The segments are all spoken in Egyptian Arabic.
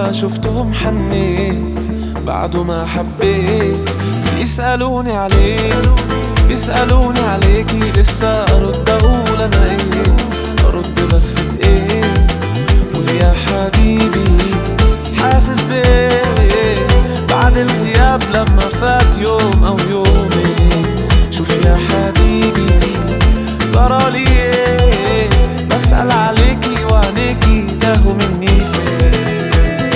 ما شفتهم حنيت بعده ما حبيت يسألوني عليك يسألوني عليكي لسه أرد أقول أنا إيه أرد بس بإيه قول يا حبيبي حاسس بإيه بعد الغياب لما فات يوم أو يومين شوف يا حبيبي جرالي إيه بسأل عليكي وعينيكي تاهوا مني فين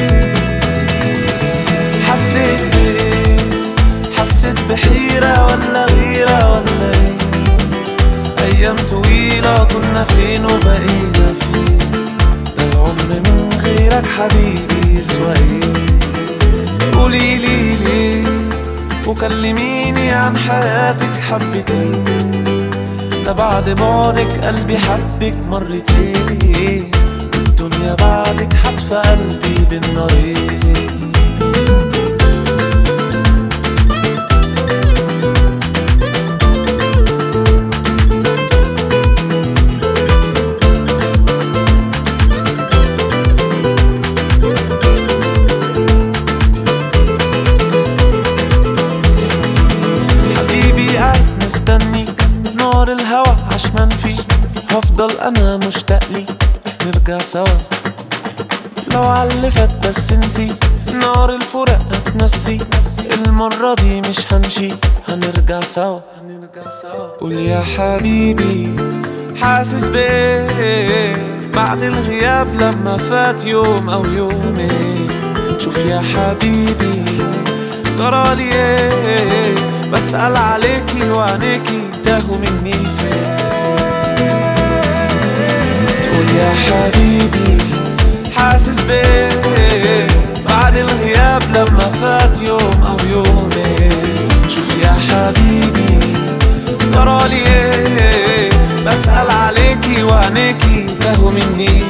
حسيت بإيه حسيت بحيرة ولا غيرة ولا ايه أيام طويلة كنا فين وبقينا فين ده العمر من غيرك حبيبي يسوى ايه قوليلي ليه وكلميني عن حياتك حبتين ده بعد بعدك قلبي حبك مرتين الدنيا بعدك حتفى قلبي بالنارين حبيبي قاعد مستنيك نار الهوى عشمان فيك هفضل انا مشتاق ليك نرجع سوا لو علفت بس نسيت نار الفراق هتنسي المرة دي مش همشي هنرجع سوا هنرجع سوا قول يا حبيبي حاسس بيه بعد الغياب لما فات يوم او يومين شوف يا حبيبي جرالي ايه بسأل عليكي وعينيكي تاهوا مني فين تقول يا حبيبي حاسس بيه بعد الغياب لما فات يوم او يومين شوف يا حبيبي جرالي ايه بسأل عليكي وعينيكي تاهوا مني